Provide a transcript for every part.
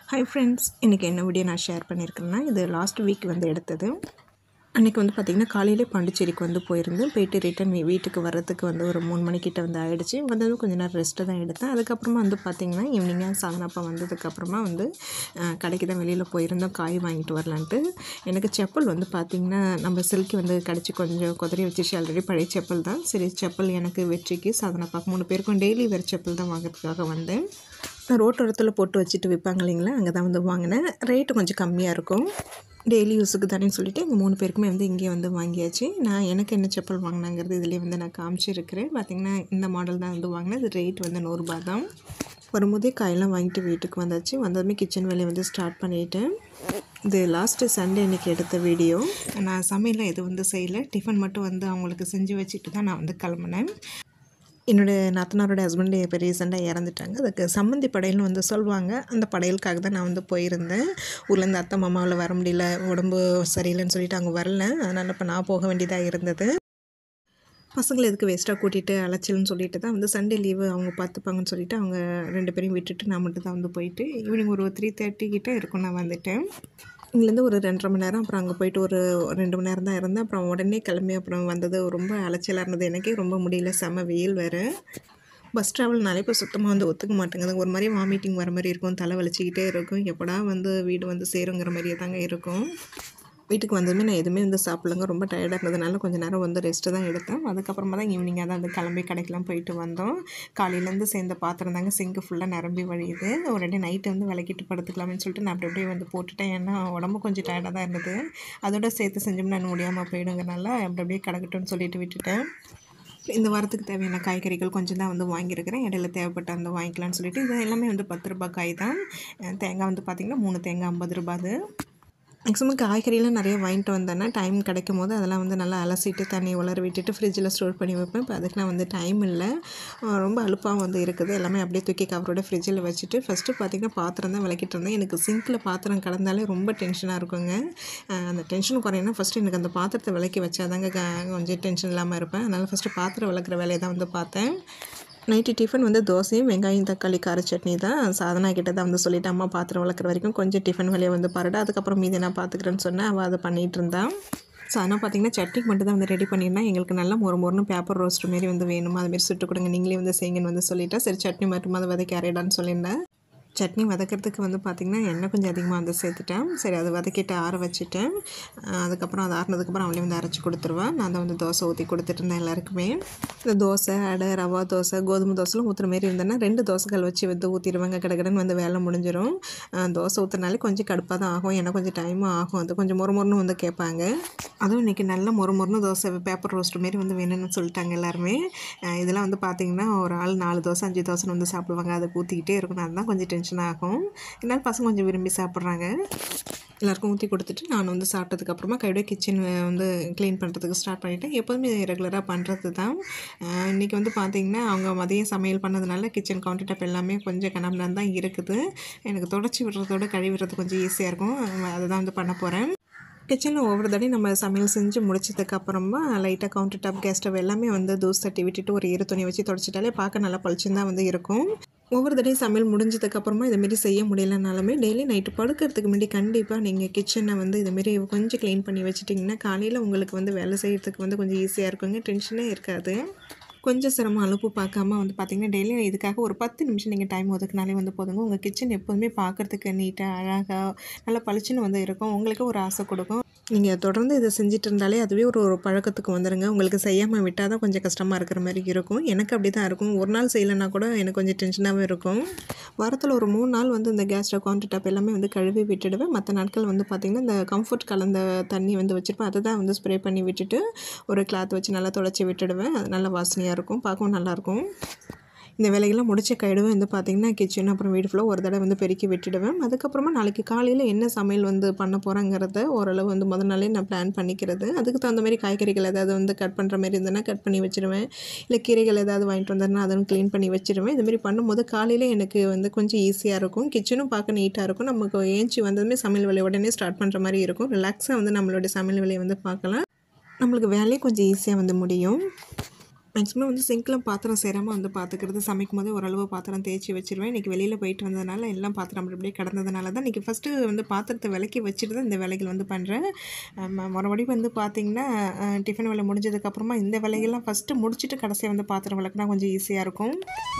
hi friends இன்றைக்கி என்ன video நான் ஷேர் பண்ணியிருக்கேன்னா இது லாஸ்ட் வீக் வந்து எடுத்தது அன்றைக்கி வந்து பார்த்திங்கன்னா காலையிலே பாண்டிச்சேரிக்கு வந்து போயிருந்தேன் போயிட்டு ரிட்டன் வீட்டுக்கு வர்றதுக்கு வந்து ஒரு மூணு மணிக்கிட்ட வந்து ஆகிடுச்சு வந்ததும் கொஞ்ச நேரம் ரெஸ்ட்டு தான் எடுத்தேன் அதுக்கப்புறமா வந்து பார்த்திங்கன்னா ஈவினிங்காக சாதனப்பா வந்ததுக்கப்புறமா வந்து அஹ், கடைக்கு தான் வெளியில் போயிருந்தோம் காய் வாங்கிட்டு வரலான்ட்டு எனக்கு செப்பல் வந்து பார்த்திங்கன்னா நம்ம சில்கி வந்து கடிச்சு கொஞ்சம் குதறி வச்சிருச்சு ஆல்ரெடி பழைய செப்பல் தான் சரி செப்பல் எனக்கு வெற்றிக்கு சாதனப்பாக்கு மூணு பேருக்கும் டெய்லி வேறு செப்பல் தான் வாங்குறதுக்காக வந்தேன் நான் ரோட்டோரத்தில் போட்டு வச்சுட்டு விற்பாங்க இல்லைங்களா அங்கே தான் வந்து வாங்கினேன் ரேட்டு கொஞ்சம் கம்மியாக இருக்கும் டெய்லி யூஸுக்கு தானே சொல்லிவிட்டு எங்கள் மூணு பேருக்குமே வந்து இங்கே வந்து வாங்கியாச்சு நான் எனக்கு என்ன செப்பல் வாங்கினாங்கிறது இதிலே வந்து நான் காமிச்சிருக்கிறேன் பார்த்திங்கன்னா இந்த மாடல் தான் வந்து வாங்கினேன் இது ரேட் வந்து நூறுரூபா தான் வரும்போதே காயெல்லாம் வாங்கிட்டு வீட்டுக்கு வந்தாச்சு வந்ததுமே கிச்சன் வேலையை வந்து ஸ்டார்ட் பண்ணிட்டேன் இது லாஸ்ட்டு சண்டே இன்னைக்கு எடுத்த வீடியோ நான் சமையலில் எதுவும் வந்து செய்யலை டிஃபன் மட்டும் வந்து அவங்களுக்கு செஞ்சு வச்சுட்டு தான் நான் வந்து கிளம்புனேன் என்னோடய நாத்தனாரோட ஹஸ்பண்ட் இப்போ ரீசெண்டாக இறந்துட்டாங்க அதுக்கு சம்மந்தி படையல்னு வந்து சொல்லுவாங்க அந்த படையலுக்காக தான் நான் வந்து போயிருந்தேன் ஊர்லேருந்து அத்தை மாமாவில் வர முடியல உடம்பு சரியில்லைன்னு சொல்லிட்டு அவங்க வரல அதனால் இப்போ நான் போக வேண்டியதாக இருந்தது பசங்களை எதுக்கு வேஸ்ட்டாக கூட்டிகிட்டு அலைச்சல்னு சொல்லிட்டு தான் வந்து சண்டே லீவு அவங்க பார்த்துப்பாங்கன்னு சொல்லிட்டு அவங்க ரெண்டு பேரையும் விட்டுட்டு நான் மட்டும் தான் வந்து போயிட்டு ஈவினிங் ஒரு த்ரீ தேர்ட்டி கிட்டே இருக்கும் நான் வந்துட்டேன் இங்கேருந்து ஒரு ரெண்டரை மணி நேரம் அப்புறம் அங்கே போயிட்டு ஒரு ரெண்டு மணி நேரம் தான் இருந்தேன் அப்புறம் உடனே கிளம்பி அப்புறம் வந்தது ரொம்ப அலைச்சலாக இருந்தது எனக்கே ரொம்ப முடியல செம வெயில் வேறு பஸ் ட்ராவல்னாலே இப்போ சுத்தமாக வந்து ஒத்துக்க மாட்டேங்குது ஒரு மாதிரி வாமிட்டிங் வர மாதிரி இருக்கும் தலை வலிச்சிக்கிட்டே இருக்கும் எப்படா வந்து வீடு வந்து சேருங்கிற மாதிரியே தாங்க இருக்கும் வீட்டுக்கு வந்ததுமே நான் எதுவுமே வந்து சாப்பிடலங்க ரொம்ப டயர்டாக இருந்ததுனால கொஞ்சம் நேரம் வந்து ரெஸ்ட்டு தான் எடுத்தேன் அதுக்கப்புறமா தான் ஈவினிங்காக தான் வந்து கிளம்பி கடைக்கெலாம் போயிட்டு வந்தோம் காலையிலேருந்து சேர்ந்த பாத்திரம் தாங்க சிங்கு ஃபுல்லாக நிரம்பி வழியுது உடனே நைட்டு வந்து விளக்கிட்டு படுத்துக்கலாம்னு சொல்லிட்டு நான் அப்படி அப்படியே வந்து போட்டுட்டேன் ஏன்னா உடம்பு கொஞ்சம் டயர்டாக தான் இருந்தது அதோட சேர்த்து செஞ்சோம்னா நான் முடியாமல் போயிடுங்கனால அப்படி அப்படியே கிடக்கட்டும்னு சொல்லிட்டு விட்டுட்டேன் இந்த வாரத்துக்கு தேவையான காய்கறிகள் கொஞ்சம் தான் வந்து வாங்கியிருக்கிறேன் இடையில தேவைப்பட்ட அந்த வாங்கிக்கலாம்னு சொல்லிட்டு இது எல்லாமே வந்து பத்து ரூபாய் காய் தான் அஹ் தேங்காய் வந்து பார்த்திங்கன்னா மூணு தேங்காய் ஐம்பது ரூபாய் அது மேக்ஸிமம் காய்கறிலாம் நிறைய வாங்கிட்டு வந்தேன்னா டைம் கிடைக்கும் போது அதெல்லாம் வந்து நல்லா அலசிட்டு தண்ணி உலர விட்டுட்டு ஃப்ரிட்ஜில் ஸ்டோர் பண்ணி வைப்பேன் இப்போ அதுக்கெலாம் வந்து டைம் இல்லை அஹ் ரொம்ப அலுப்பாக வந்து இருக்குது எல்லாமே அப்படியே தூக்கி கவரோட ஃப்ரிட்ஜில் வச்சுட்டு ஃபஸ்ட்டு பார்த்திங்கன்னா பாத்திரம் தான் விளக்கிட்டு இருந்தேன் எனக்கு சிங்கில் பாத்திரம் கலந்தாலே ரொம்ப டென்ஷனாக இருக்குங்க அஹ் அந்த டென்ஷன் குறையனா ஃபஸ்ட்டு எனக்கு அந்த பாத்திரத்தை விளக்கி வச்சாதாங்க க- கொஞ்சம் டென்ஷன் இல்லாமல் இருப்பேன் அதனால் ஃபஸ்ட்டு பாத்திரம் விளக்குற வேலையை தான் வந்து பார்த்தேன் நைட்டு டிஃபன் வந்து தோசையும் வெங்காயம் தக்காளி கார சட்னி தான் சாதனா கிட்ட தான் வந்து சொல்லிட்டு அம்மா பாத்திரம் வளர்க்குற வரைக்கும் கொஞ்சம் டிஃபன் வேலையை வந்து பாருடா அதுக்கப்புறம் மீதி நான் பார்த்துக்கிறேன்னு சொன்னேன் அவள் அதை பண்ணிகிட்டு இருந்தான் சாதனா பார்த்தீங்கன்னா சட்னிக்கு மட்டும் தான் வந்து ரெடி பண்ணியிருந்தேன் எங்களுக்கு நல்லா மொறு மொறுன்னு பேப்பர் ரோஸ்ட் மாரி வந்து வேணுமா அதுமாரி சுட்டு கொடுங்க நீங்களே வந்து செய்யுங்கன்னு வந்து சொல்லிட்டேன் சரி சட்னி மட்டும் அதை வதக்கி அரையிடான்னு சொல்லியிருந்தேன் சட்னி வதக்கிறதுக்கு வந்து பார்த்திங்கன்னா எண்ணெய் கொஞ்சம் அதிகமாக வந்து சேர்த்துட்டேன் சரி அதை வதக்கிட்டு ஆற வச்சுட்டேன் அஹ் அதுக்கப்புறம் அது ஆறினதுக்கப்புறம் அவளே வந்து அரைச்சி கொடுத்துருவேன் நான் தான் வந்து தோசை ஊற்றி கொடுத்துட்டு இருந்தேன் எல்லாருக்குமே இந்த தோசை அடை ரவா தோசை கோதுமை தோசைலாம் ஊற்றுற மாரி இருந்தேன்னா ரெண்டு தோசைகள் வச்சு வந்து ஊற்றிடுவாங்க கடகடன்னு வந்து வேலை முடிஞ்சிடும் அஹ் தோசை ஊற்றுனாலே கொஞ்சம் கடுப்பாக தான் ஆகும் ஏன்னா கொஞ்சம் டைமும் ஆகும் அது கொஞ்சம் மொறு மொறுன்னு வந்து கேட்பாங்க அதுவும் இன்றைக்கி நல்ல மொறு மொறுன்னு தோசை பேப்பர் ரோஸ்ட் மாரி வந்து வேணும்னு சொல்லிட்டாங்க எல்லாருமே அஹ் இதெல்லாம் வந்து பார்த்திங்கன்னா ஒரு ஆள் நாலு தோசை அஞ்சு தோசைன்னு வந்து சாப்பிடுவாங்க அதை ஊற்றிக்கிட்டே இருக்கணும் அதுதான் கொஞ்சம் டென்ஷன் ஆகும் இருந்தாலும் பசங்க கொஞ்சம் விரும்பி சாப்பிட்றாங்க எல்லாருக்கும் ஊற்றி கொடுத்துட்டு நான் வந்து சாப்பிட்டதுக்கப்புறமா கையோட கிச்சன் வந்து க்ளீன் பண்ணுறதுக்கு ஸ்டார்ட் பண்ணிவிட்டேன் எப்போதுமே ரெகுலராக பண்ணுறது தான் அஹ் இன்னைக்கு வந்து பார்த்திங்கன்னா அவங்க மதியம் சமையல் பண்ணதுனால கிச்சன் கவுண்டர் டாப் எல்லாமே கொஞ்சம் கனம்லாம் தான் இருக்குது எனக்கு தொடச்சி விடுறதோட கழுவிடுறது கொஞ்சம் ஈஸியாக இருக்கும் அதை தான் வந்து பண்ண போகிறேன் கிச்சனில் ஒவ்வொரு தடையும் நம்ம சமையல் செஞ்சு முடிச்சதுக்கு அப்புறமா லைட்டாக கவுண்டர் டாப் கேஸ் ஸ்டவ் எல்லாமே வந்து தூசு தட்டி விட்டுட்டு ஒரு ஈர துணி வச்சு தொடச்சிட்டாலே பார்க்க நல்லா பளிச்சுன்னு தான் வந்து இருக்கும் ஒவ்வொரு தடையும் சமையல் முடிஞ்சதுக்கு அப்புறமா இதுமாரி செய்ய முடியலனாலுமே டெய்லி நைட்டு படுக்கிறதுக்கு முன்னாடி கண்டிப்பாக நீங்கள் கிச்சனை வந்து இதுமாரி கொஞ்சம் க்ளீன் பண்ணி வச்சிட்டிங்கன்னா காலையில் உங்களுக்கு வந்து வேலை செய்கிறதுக்கு வந்து கொஞ்சம் ஈஸியாக இருக்குங்க டென்ஷனே இருக்காது கொஞ்சம் சிரமம் அலுப்பு பார்க்காம வந்து பார்த்திங்கன்னா டெய்லி இதுக்காக ஒரு பத்து நிமிஷம் நீங்கள் டைம் ஒதுக்குனாலே வந்து போதுங்க உங்கள் கிச்சன் எப்போதுமே பார்க்குறதுக்கு நீட்டாக அழகாக நல்லா பளிச்சுன்னு வந்து இருக்கும் உங்களுக்கு ஒரு ஆசை கொடுக்கும் நீங்கள் தொடர்ந்து இதை செஞ்சுட்டு இருந்தாலே அதுவே ஒரு ஒரு பழக்கத்துக்கு வந்துடுங்க உங்களுக்கு செய்யாமல் விட்டால் தான் கொஞ்சம் கஷ்டமாக இருக்கிற மாதிரி இருக்கும் எனக்கு அப்படி தான் இருக்கும் ஒரு நாள் செய்யலைன்னா கூட எனக்கு கொஞ்சம் டென்ஷனாகவே இருக்கும் வாரத்தில் ஒரு மூணு நாள் வந்து இந்த கேஸ் ஸ்டவ் கவுண்டர் டாப் எல்லாமே வந்து கழுவி விட்டுடுவேன் மற்ற நாட்கள் வந்து பார்த்திங்கன்னா இந்த கம்ஃபர்ட் கலந்த தண்ணி வந்து வச்சுருப்பேன் அதை தான் வந்து ஸ்ப்ரே பண்ணி விட்டுட்டு ஒரு கிளாத் வச்சு நல்லா துடைச்சி விட்டுடுவேன் அது நல்லா வாசனையாக இருக்கும் பார்க்கவும் நல்லாயிருக்கும் இந்த வேலையெல்லாம் முடிச்ச கைடுவேன் வந்து பார்த்திங்கன்னா கிச்சன் அப்புறம் வீடு ஃபுல்லாக ஒரு தடவை வந்து பெருக்கி விட்டுடுவேன் அதுக்கப்புறமா நாளைக்கு காலையில் என்ன சமையல் வந்து பண்ண போகிறேங்கிறத ஓரளவு வந்து முதல் நாளே நான் பிளான் பண்ணிக்கிறது அதுக்கு தகுந்த மாதிரி காய்கறிகள் ஏதாவது வந்து கட் பண்ணுற மாதிரி இருந்ததுன்னா கட் பண்ணி வச்சிருவேன் இல்லை கீரைகள் ஏதாவது வாங்கிட்டு வந்தேன்னா அதுவும் க்ளீன் பண்ணி வச்சிருவேன் இதுமாரி பண்ணும்போது காலையில் எனக்கு வந்து கொஞ்சம் ஈஸியாக இருக்கும் கிச்சனும் பார்க்க நீட்டாக இருக்கும் நமக்கு ஏஞ்சி வந்ததுமே சமையல் வேலையை உடனே ஸ்டார்ட் பண்ணுற மாதிரி இருக்கும் ரிலாக்ஸாக வந்து நம்மளுடைய சமையல் வேலையை வந்து பார்க்கலாம் நம்மளுக்கு வேலையும் கொஞ்சம் ஈஸியாக வந்து முடியும் மேக்ஸிமம் வந்து சிங்கில் பாத்திரம் சேராமல் வந்து பார்த்துக்கிறது சமைக்கும் போது ஓரளவு பாத்திரம் தேய்ச்சி வச்சிருவேன் இன்றைக்கி வெளியில் போயிட்டு வந்ததுனால எல்லாம் பாத்திரம் அப்படி அப்படியே கிடந்ததுனால தான் இன்றைக்கி ஃபஸ்ட்டு வந்து பாத்திரத்தை விலக்கி வச்சுட்டு தான் இந்த வேலைகள் வந்து பண்ணுறேன் மறுபடி வந்து பார்த்திங்கன்னா டிஃபன் வேலை முடிஞ்சதுக்கப்புறமா இந்த வேலைகள்லாம் ஃபஸ்ட்டு முடிச்சுட்டு கடைசியாக வந்து பாத்திரம் விளக்குனா கொஞ்சம் ஈஸியாக இருக்கும்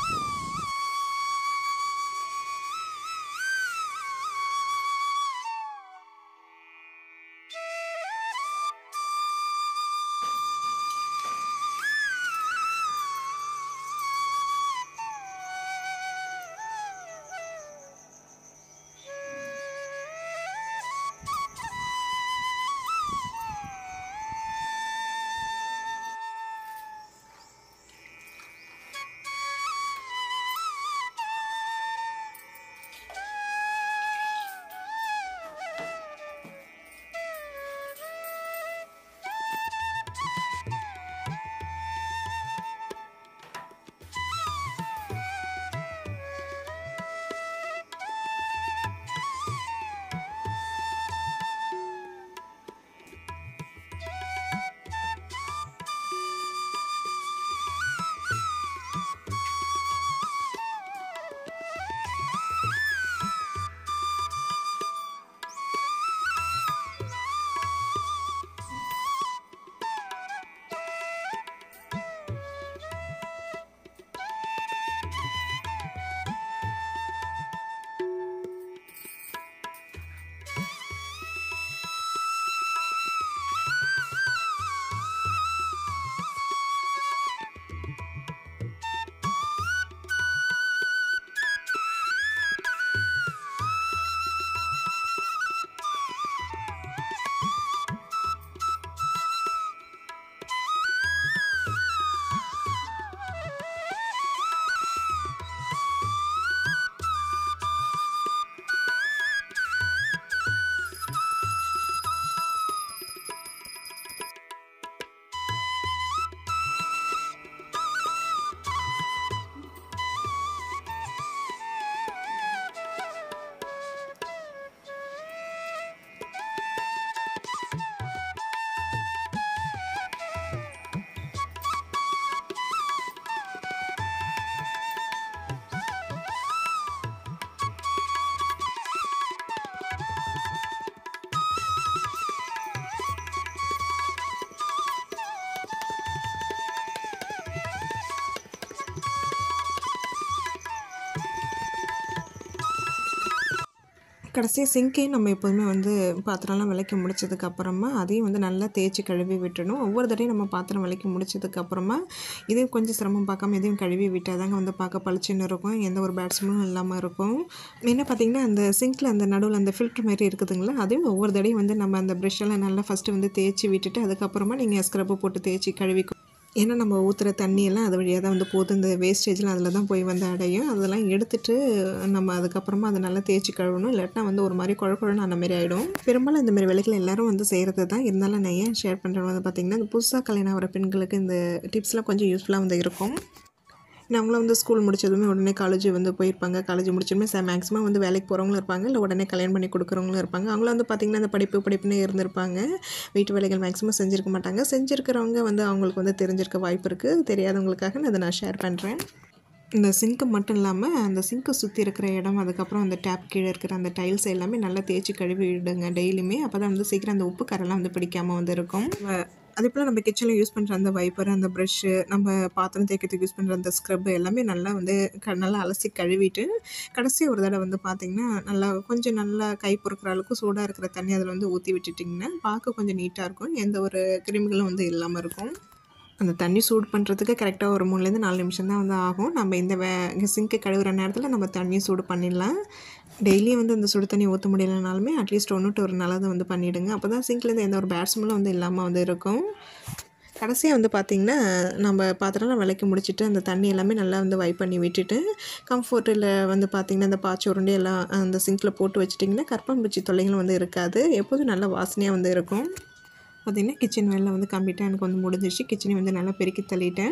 கடைசியாக சிங்கையும் நம்ம எப்போதுமே வந்து பாத்திரம்லாம் விளக்கி முடிச்சதுக்கப்புறமா அதையும் வந்து நல்லா தேய்ச்சி கழுவி விட்டுணும் ஒவ்வொரு தடையும் நம்ம பாத்திரம் விளக்கி முடிச்சதுக்கப்புறமா இதையும் கொஞ்சம் சிரமம் பார்க்காம இதையும் கழுவி விட்டால் தாங்க வந்து பார்க்க பளிச்சுன்னு இருக்கும் எந்த ஒரு பேட்ஸ்மனும் இல்லாமல் இருக்கும் என்ன பார்த்தீங்கன்னா அந்த சிங்க்கில் அந்த நடுவில் அந்த ஃபில்ட்ரு மாதிரி இருக்குதுங்களா அதையும் ஒவ்வொரு தடையும் வந்து நம்ம அந்த ப்ரெஷ்ஷெல்லாம் நல்லா ஃபஸ்ட்டு வந்து தேய்ச்சி விட்டுட்டு அதுக்கப்புறமா நீங்கள் ஸ்க்ரப்பு போட்டு தேய்ச்சி கழுவி ஏன்னா நம்ம ஊற்றுற தண்ணியெல்லாம் அது வழியாக தான் வந்து போகுது இந்த வேஸ்டேஜ்லாம் அதில் தான் போய் வந்து அடையும் அதெல்லாம் எடுத்துட்டு நம்ம அதுக்கப்புறமா அதை நல்லா தேய்ச்சி கழுவணும் இல்லாட்டினா வந்து ஒரு மாதிரி குழ குழன்னு அந்த மாதிரி ஆகிடும் பெரும்பாலும் இந்த மாதிரி வேலைகள் எல்லாரும் வந்து செய்கிறது தான் இருந்தாலும் நான் ஏன் ஷேர் பண்ணுறது வந்து பார்த்திங்கன்னா இந்த புதுசாக கல்யாணம் ஆகிற பெண்களுக்கு இந்த டிப்ஸ்லாம் கொஞ்சம் யூஸ்ஃபுல்லாக வந்து இருக்கும் அவங்களும் வந்து ஸ்கூல் முடிச்சதுமே உடனே காலேஜ் வந்து போயிருப்பாங்க காலேஜ் முடிச்சதுமே ச மேக்ஸிமம் வந்து வேலைக்கு போகிறவங்களும் இருப்பாங்க இல்லை உடனே கல்யாணம் பண்ணி கொடுக்குறவங்களும் இருப்பாங்க அவங்களும் வந்து பார்த்திங்கன்னா அந்த படிப்பு படிப்புன்னு இருந்திருப்பாங்க வீட்டு வேலைகள் மேக்ஸிமம் செஞ்சுருக்க மாட்டாங்க செஞ்சுருக்கிறவங்க வந்து அவங்களுக்கு வந்து தெரிஞ்சிருக்க வாய்ப்பு இருக்குது தெரியாதவங்களுக்காக நான் அதை நான் ஷேர் பண்ணுறேன் இந்த சிங்க்கு மட்டும் இல்லாமல் அந்த சிங்க்கை சுற்றி இருக்கிற இடம் அதுக்கப்புறம் அந்த டேப் கீழே இருக்கிற அந்த டைல்ஸ் எல்லாமே நல்லா தேய்ச்சி கழுவி விடுங்க டெய்லியுமே அப்போ தான் வந்து சீக்கிரம் அந்த உப்பு கரெல்லாம் வந்து பிடிக்காமல் வந்து இருக்கும் அதே போல் நம்ம கிச்சனில் யூஸ் பண்ணுற அந்த வைப்பர் அந்த ப்ரஷ்ஷு நம்ம பாத்திரம் தேய்க்கிறதுக்கு யூஸ் பண்ணுற அந்த ஸ்க்ரப் எல்லாமே நல்லா வந்து க நல்லா அலசி கழுவிட்டு கடைசி ஒரு தடவை வந்து பார்த்திங்கன்னா நல்லா கொஞ்சம் நல்லா கை பொறுக்கிற அளவுக்கு சூடாக இருக்கிற தண்ணி அதில் வந்து ஊற்றி விட்டுட்டிங்கன்னா பார்க்க கொஞ்சம் நீட்டாக இருக்கும் எந்த ஒரு கிருமிகளும் வந்து இல்லாமல் இருக்கும் அந்த தண்ணி சூடு பண்ணுறதுக்கு கரெக்டாக ஒரு மூணுலேருந்து நாலு நிமிஷம் தான் வந்து ஆகும் நம்ம இந்த வே சிங்க்கு கழுவுற நேரத்தில் நம்ம தண்ணி சூடு பண்ணிடலாம் டெய்லியும் வந்து அந்த சுடு தண்ணி ஊற்ற முடியலனாலுமே அட்லீஸ்ட் ஒன்று டு ஒரு நல்லதை வந்து பண்ணிவிடுங்க அப்போ தான் சிங்க்லேருந்து எந்த ஒரு பேட் ஸ்மெல்லும் வந்து இல்லாமல் வந்து இருக்கும் கடைசியாக வந்து பார்த்திங்கன்னா நம்ம பாத்திரம்லாம் விளக்கி முடிச்சுட்டு அந்த தண்ணி எல்லாமே நல்லா வந்து வைப் பண்ணி விட்டுட்டு கம்ஃபர்ட்டில் வந்து பார்த்திங்கன்னா அந்த பாய்ச்சி உருண்டை எல்லாம் அந்த சிங்கில் போட்டு வச்சிட்டிங்கன்னா கற்பம்பூச்சி தொல்லைகளும் வந்து இருக்காது எப்போதும் நல்ல வாசனையாக வந்து இருக்கும் பார்த்திங்கன்னா கிச்சன் வேலை வந்து கம்ப்ளீட்டாக எனக்கு வந்து முடிஞ்சிருச்சு கிச்சனை வந்து நல்லா பெருக்கி தள்ளிட்டேன்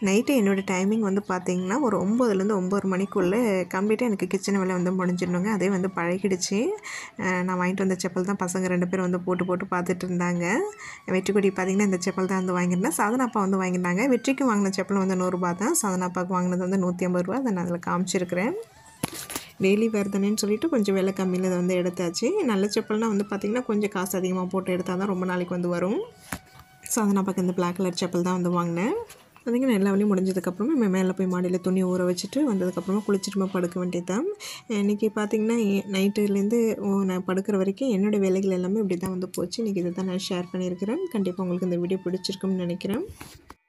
நைட்டு என்னோடய டைமிங் வந்து பார்த்திங்கன்னா ஒரு ஒம்போதுலேருந்து ஒம்பது மணிக்குள்ளே கம்ப்ளீட்டாக எனக்கு கிச்சன் வேலை வந்து முடிஞ்சிடணுங்க அதே வந்து பழகிடுச்சு அஹ் நான் வாங்கிட்டு வந்த செப்பல் தான் பசங்க ரெண்டு பேரும் வந்து போட்டு போட்டு பார்த்துட்டு இருந்தாங்க வெற்றிக்குடி பார்த்திங்கன்னா இந்த செப்பல் தான் வந்து வாங்கியிருந்தேன் சாதனாப்பா வந்து வாங்கியிருந்தாங்க வெற்றிக்கு வாங்கின செப்பல் வந்து நூறுரூபா தான் சாதனாப்பாவுக்கு வாங்கினது வந்து நூற்றி ஐம்பது ரூபா அதை நான் அதில் காமிச்சிருக்கிறேன் டெய்லி வருதுன்னு சொல்லிட்டு கொஞ்சம் விலை கம்மியில் இதை வந்து எடுத்தாச்சு நல்ல செப்பல்னால் வந்து பார்த்திங்கன்னா கொஞ்சம் காசு அதிகமாக போட்டு எடுத்தால் தான் ரொம்ப நாளைக்கு வந்து வரும் சாதனாப்பாக்கு இந்த பிளாக் கலர் செப்பல் தான் வந்து வாங்கினேன் பார்த்திங்கன்னா எல்லா வேலையும் முடிஞ்சதுக்கப்புறமா நம்ம மேலே போய் மாடியில் துணி ஊற வச்சுட்டு வந்ததுக்கப்புறமா குளிச்சுட்டு படுக்க வேண்டியது தான் இன்றைக்கி பார்த்திங்கன்னா நைட்டுலேருந்து நான் படுக்கிற வரைக்கும் என்னோடய வேலைகள் எல்லாமே இப்படி தான் வந்து போச்சு இன்றைக்கி இதை தான் நான் ஷேர் பண்ணியிருக்கிறேன் கண்டிப்பாக உங்களுக்கு இந்த வீடியோ பிடிச்சிருக்கும்னு நினைக்கிறேன்